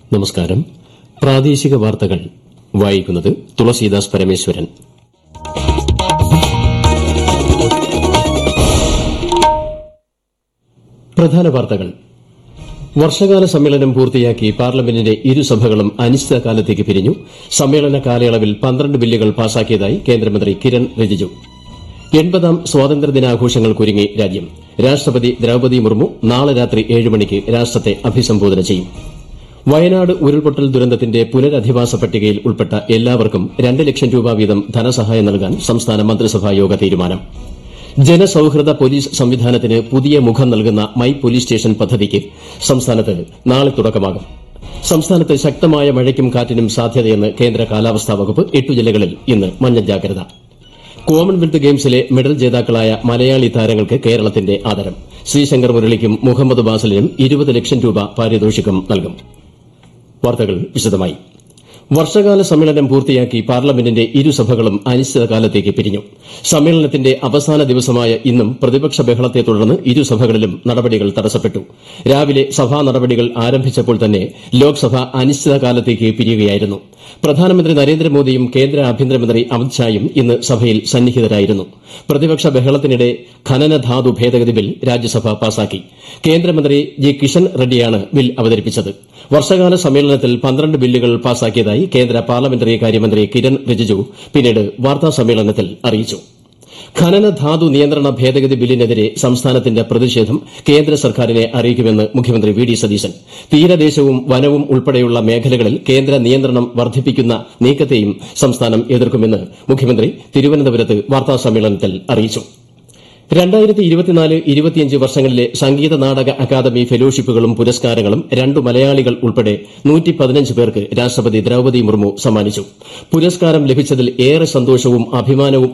നമസ്കാരം പ്രാദേശിക വാർത്തകൾ വായിക്കുന്നത് തുളസീദാസ് പരമേശ്വരൻ പ്രധാന വാർത്തകൾ വർഷകാല സമ്മേളനം പൂർത്തിയാക്കി പാർലമെന്റിന്റെ ഇരുസഭകളും അനിശ്ചിതകാലത്തേക്ക് പിരിഞ്ഞു സമ്മേളന കാലയളവിൽ പന്ത്രണ്ട് ബില്ലുകൾ പാസാക്കിയതായി കേന്ദ്രമന്ത്രി കിരൺ റിജിജു എൺപതാം സ്വാതന്ത്ര്യദിനാഘോഷങ്ങൾക്കൊരുങ്ങി രാജ്യം രാഷ്ട്രപതി ദ്രൌപദി മുർമു നാളെ രാത്രി ഏഴ് മണിക്ക് രാഷ്ട്രത്തെ അഭിസംബോധന ചെയ്യും വയനാട് ഉരുൾപൊട്ടൽ ദുരന്തത്തിന്റെ പുനരധിവാസ പട്ടികയിൽ ഉൾപ്പെട്ട എല്ലാവർക്കും രണ്ട് ലക്ഷം രൂപ വീതം ധനസഹായം നൽകാൻ സംസ്ഥാന മന്ത്രിസഭാ യോഗ തീരുമാനം ജനസൌഹൃദ പോലീസ് സംവിധാനത്തിന് പുതിയ മുഖം നൽകുന്ന മൈ പോലീസ് സ്റ്റേഷൻ പദ്ധതിക്ക് സംസ്ഥാനത്ത് നാളെ തുടക്കമാകും സംസ്ഥാനത്ത് ശക്തമായ മഴയ്ക്കും കാറ്റിനും സാധ്യതയെന്ന് കേന്ദ്ര കാലാവസ്ഥാ വകുപ്പ് എട്ടു ജില്ലകളിൽ ഇന്ന് മഞ്ഞ ജാഗ്രത കോമൺവെൽത്ത് ഗെയിംസിലെ മെഡൽ ജേതാക്കളായ മലയാളി താരങ്ങൾക്ക് കേരളത്തിന്റെ ആദരം ശ്രീശങ്കർ മുരളിക്കും മുഹമ്മദ് ബാസലിനും ഇരുപത് ലക്ഷം രൂപ പാരിതോഷികം നൽകും വാർത്തകൾ വിശദമായി വർഷകാല സമ്മേളനം പൂർത്തിയാക്കി പാർലമെന്റിന്റെ ഇരുസഭകളും അനിശ്ചിതകാലത്തേക്ക് പിരിഞ്ഞു സമ്മേളനത്തിന്റെ അവസാന ദിവസമായ ഇന്നും പ്രതിപക്ഷ ബഹളത്തെ തുടർന്ന് ഇരുസഭകളിലും നടപടികൾ തടസ്സപ്പെട്ടു രാവിലെ സഭാ നടപടികൾ ആരംഭിച്ചപ്പോൾ തന്നെ ലോക്സഭ അനിശ്ചിതകാലത്തേക്ക് പിരിയുകയായിരുന്നു പ്രധാനമന്ത്രി നരേന്ദ്രമോദിയും കേന്ദ്ര ആഭ്യന്തരമന്ത്രി അമിത്ഷായും ഇന്ന് സഭയിൽ സന്നിഹിതരായിരുന്നു പ്രതിപക്ഷ ബഹളത്തിനിടെ ഖനനധാതു ഭേദഗതി ബിൽ രാജ്യസഭ പാസാക്കി കേന്ദ്രമന്ത്രി ജി കിഷൻ റെഡ്ഡിയാണ് ബിൽ അവതരിപ്പിച്ചത് വർഷകാല സമ്മേളനത്തിൽ പന്ത്രണ്ട് ബില്ലുകൾ പാസാക്കിയതായി കേന്ദ്ര പാർലമെന്ററി കാര്യമന്ത്രി കിരൺ റിജിജു പിന്നീട് വാർത്താസമ്മേളനത്തിൽ അറിയിച്ചു ഖനനധാതു നിയന്ത്രണ ഭേദഗതി ബില്ലിനെതിരെ സംസ്ഥാനത്തിന്റെ പ്രതിഷേധം കേന്ദ്ര സർക്കാരിനെ അറിയിക്കുമെന്ന് മുഖ്യമന്ത്രി വി ഡി സതീശൻ തീരദേശവും വനവും ഉൾപ്പെടെയുള്ള മേഖലകളിൽ കേന്ദ്ര നിയന്ത്രണം വർദ്ധിപ്പിക്കുന്ന നീക്കത്തെയും സംസ്ഥാനം എതിർക്കുമെന്ന് മുഖ്യമന്ത്രി തിരുവനന്തപുരത്ത് വാർത്താസമ്മേളനത്തിൽ അറിയിച്ചു രണ്ടായിരത്തി ഇരുപത്തിനാല് ഇരുപത്തിയഞ്ച് വർഷങ്ങളിലെ സംഗീത നാടക അക്കാദമി ഫെലോഷിപ്പുകളും പുരസ്കാരങ്ങളും രണ്ടു മലയാളികൾ ഉൾപ്പെടെ നൂറ്റി പതിനഞ്ച് പേർക്ക് രാഷ്ട്രപതി ദ്രൌപദി മുർമു സമ്മാനിച്ചു പുരസ്കാരം ലഭിച്ചതിൽ ഏറെ സന്തോഷവും അഭിമാനവും